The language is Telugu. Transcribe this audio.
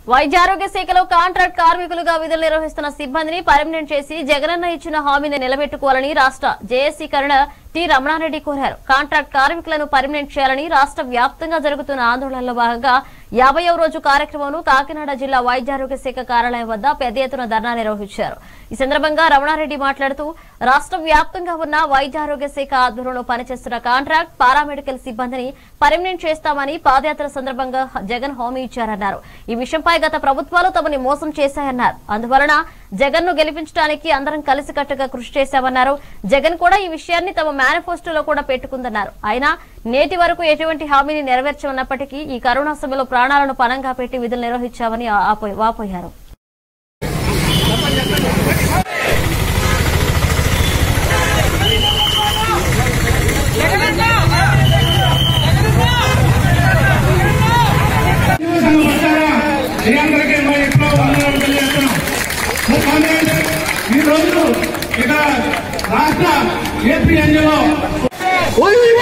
వైద్య ఆరోగ్య శాఖలో కాంట్రాక్ట్ కార్మికులుగా విధులు నిర్వహిస్తున్న సిబ్బందిని పర్మనెంట్ చేసి జగనన్న ఇచ్చిన హామీని నిలబెట్టుకోవాలని రాష్ట్ర జేఏసీ కరణ టి రమణారెడ్డి కోరారు కాంట్రాక్ట్ కార్మికులను పర్మనెంట్ చేయాలని రాష్ట్ర వ్యాప్తంగా జరుగుతున్న ఆందోళనలో భాగంగా యాభైవ రోజు కార్యక్రమంను కాకినాడ జిల్లా వైద్యారోగ్య శాఖ కార్యాలయం వద్ద పెద్ద ఎత్తున ధర్నా నిర్వహించారు ఈ సందర్భంగా రమణారెడ్డి మాట్లాడుతూ రాష్ట్ర వ్యాప్తంగా ఉన్న వైద్యారోగ్య శాఖ ఆధ్వర్యంలో పనిచేస్తున్న కాంట్రాక్ట్ పారామెడికల్ సిబ్బందిని పర్మనెంట్ చేస్తామని పాదయాత్ర సందర్భంగా జగన్ హామీ ఇచ్చారన్నారు ఈ విషయంపై గత ప్రభుత్వాలు తమని మోసం చేశాయన్నారు అందువలన జగన్ ను గెలిపించడానికి అందరం కలిసికట్టుగా కృషి చేశామన్నారు జగన్ కూడా ఈ విషయాన్ని తమ మేనిఫెస్టోలో కూడా పెట్టుకుందన్నారు అయినా నేటి వరకు ఎటువంటి హామీని నెరవేర్చనున్నప్పటికీ ఈ కరోనా సమయంలో ప్రాణాలను పణంగా పెట్టి విధులు నిర్వహించామని ఆపో- వాపోయారు మీ అందరికీ మా ఇంట్లో వందనాలు తెలియజేస్తున్నాం కాంగ్రెస్ ఈ రోజు ఇక్కడ రాష్ట్ర ఏపీ ఎన్నిలో